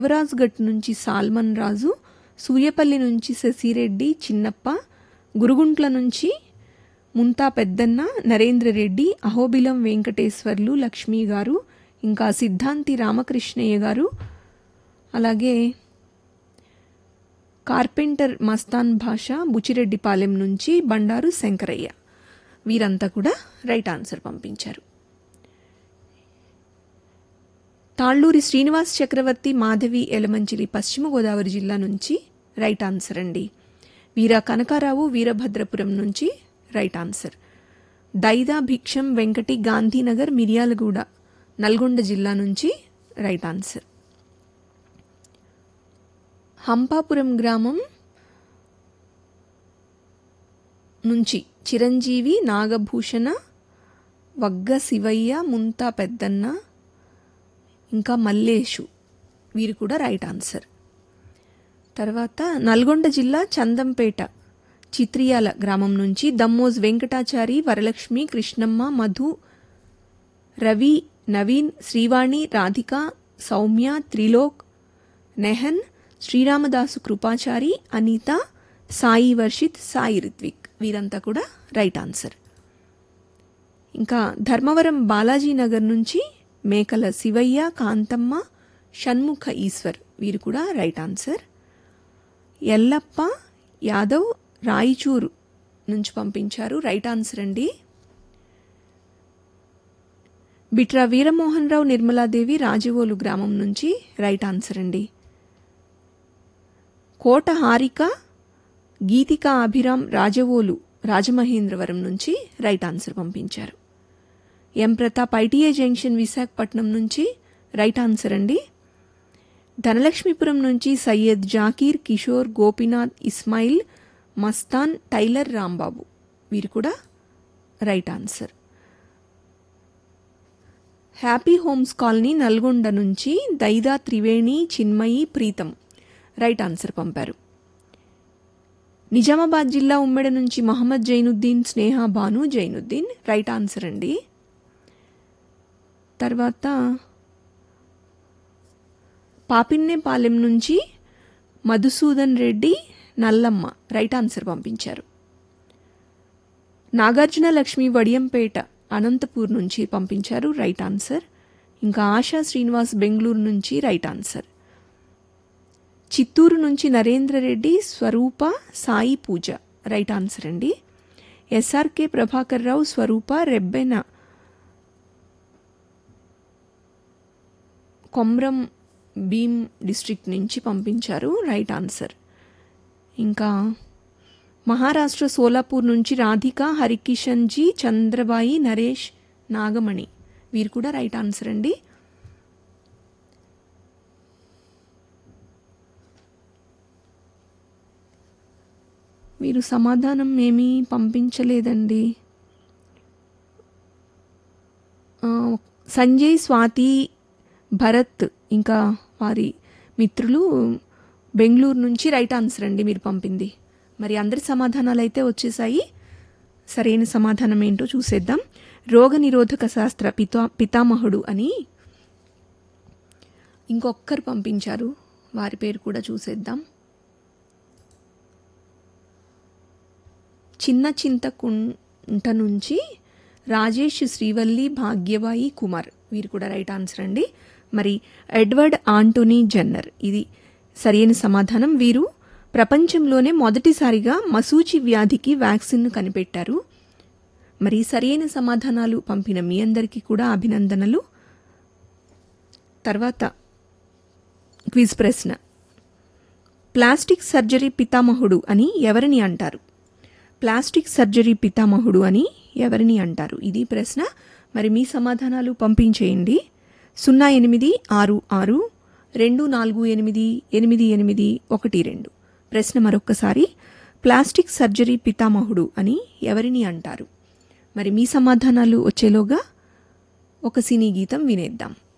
యువరాజ్గట్ నుంచి సాల్మన్ రాజు సూర్యపల్లి నుంచి శశిరెడ్డి చిన్నప్ప గురుగుంట్ల నుంచి ముంతా పెద్దన్న నరేంద్ర రెడ్డి అహోబిలం వెంకటేశ్వర్లు లక్ష్మీ గారు ఇంకా సిద్ధాంతి రామకృష్ణయ్య గారు అలాగే కార్పెంటర్ మస్తాన్ భాష బుచిరెడ్డిపాలెం నుంచి బండారు శంకరయ్య వీరంతా కూడా రైట్ ఆన్సర్ పంపించారు తాళ్ళూరి శ్రీనివాస్ చక్రవర్తి మాధవి ఎలమంచిలి పశ్చిమ గోదావరి జిల్లా నుంచి రైట్ ఆన్సర్ అండి వీర కనకారావు వీరభద్రపురం నుంచి రైట్ ఆన్సర్ దైదా భిక్షం వెంకటి గాంధీనగర్ మిర్యాలగూడ నల్గొండ జిల్లా నుంచి రైట్ ఆన్సర్ హంపాపురం గ్రామం నుంచి చిరంజీవి నాగభూషణ వగ్గ శివయ్య ముంతా పెద్దన్న ఇంకా మల్లేషు వీరు కూడా రైట్ ఆన్సర్ తర్వాత నల్గొండ జిల్లా చందంపేట చిత్రియాల గ్రామం నుంచి దమ్మోజ్ వెంకటాచారి వరలక్ష్మి కృష్ణమ్మ మధు రవి నవీన్ శ్రీవాణి రాధిక సౌమ్య త్రిలోక్ నెహన్ శ్రీరామదాసు కృపాచారి అనిత సాయి వర్షిత్ సాయి రిత్విక్ వీరంతా కూడా రైట్ ఆన్సర్ ఇంకా ధర్మవరం బాలాజీ నగర్ నుంచి మేకల శివయ్య కాంతమ్మ షణ్ముఖ ఈశ్వర్ వీరు కూడా రైట్ ఆన్సర్ ఎల్లప్ప యాదవ్ రాయిచూరు నుంచి పంపించారు రైట్ ఆన్సర్ అండి బిట్రా వీరమోహన్ రావు నిర్మలాదేవి రాజవోలు గ్రామం నుంచి రైట్ ఆన్సర్ అండి కోట హారిక గీతిక అభిరామ్ రాజవోలు రాజమహేంద్రవరం నుంచి రైట్ ఆన్సర్ పంపించారు M Pratap ITI junction Visakhapatnam నుంచి రైట్ ఆన్సర్ అండి ధనలక్ష్మీపురం నుంచి సయ్యద్ జాకీర్ కిషోర్ గోపీనాథ్ ఇస్మాయిల్ మస్తాన్ టైలర్ రాంబాబు వీరు కూడా right answer happy homes colony Nalgonda నుంచి దైదా త్రివేణి చిన్మయి ప్రీతం రైట్ ఆన్సర్ పంపారు నిజామాబాద్ జిల్లా ఉమ్మెడ నుంచి మహమ్మద్ జైనుద్దీన్ స్నేహ భాను జైనుద్దీన్ రైట్ ఆన్సర్ అండి తర్వాత పాపిన్నేపాలెం నుంచి మధుసూదన్ రెడ్డి నల్లమ్మ రైట్ ఆన్సర్ పంపించారు నాగార్జున లక్ష్మి వడియంపేట అనంతపూర్ నుంచి పంపించారు రైట్ ఆన్సర్ ఇంకా ఆశా శ్రీనివాస్ బెంగళూరు నుంచి రైట్ ఆన్సర్ చిత్తూరు నుంచి నరేంద్ర రెడ్డి స్వరూప సాయి పూజ రైట్ ఆన్సర్ అండి ఎస్ఆర్కే ప్రభాకర్ రావు స్వరూప రెబ్బెన కొమ్రం భీమ్ డిస్ట్రిక్ట్ నుంచి పంపించారు రైట్ ఆన్సర్ ఇంకా మహారాష్ట్ర సోలాపూర్ నుంచి రాధిక హరికిషన్ జీ చంద్రబాయి నరేష్ నాగమణి వీరు కూడా రైట్ ఆన్సర్ అండి మీరు సమాధానం ఏమీ పంపించలేదండి ఆ, సంజయ్ స్వాతి భరత్ ఇంకా వారి మిత్రులు బెంగళూరు నుంచి రైట్ ఆన్సర్ అండి మీరు పంపింది మరి అందరి సమాధానాలు అయితే వచ్చేసాయి సరైన సమాధానం ఏంటో చూసేద్దాం రోగ నిరోధక శాస్త్ర పితా పితామహుడు అని ఇంకొక్కరు పంపించారు వారి పేరు కూడా చూసేద్దాం చిన్న చింతకుంట నుంచి రాజేష్ శ్రీవల్లి భాగ్యబాయి కుమార్ వీరు కూడా రైట్ ఆన్సర్ అండి మరి ఎడ్వర్డ్ ఆంటోనీ జన్నర్ ఇది సరైన సమాధానం వీరు ప్రపంచంలోనే మొదటిసారిగా మసూచి వ్యాధికి వ్యాక్సిన్ను కనిపెట్టారు మరి సరైన సమాధానాలు పంపిన మీ అందరికీ కూడా అభినందనలు తర్వాత క్విజ్ ప్రశ్న ప్లాస్టిక్ సర్జరీ పితామహుడు అని ఎవరిని అంటారు ప్లాస్టిక్ సర్జరీ పితామహుడు అని ఎవరిని అంటారు ఇది ప్రశ్న మరి మీ సమాధానాలు పంపించేయండి సున్నా ఎనిమిది ఆరు ఆరు రెండు నాలుగు ఎనిమిది ఎనిమిది ఎనిమిది ఒకటి రెండు ప్రశ్న మరొక్కసారి ప్లాస్టిక్ సర్జరీ పితామహుడు అని ఎవరిని అంటారు మరి మీ సమాధానాలు వచ్చేలోగా ఒక సినీ గీతం వినేద్దాం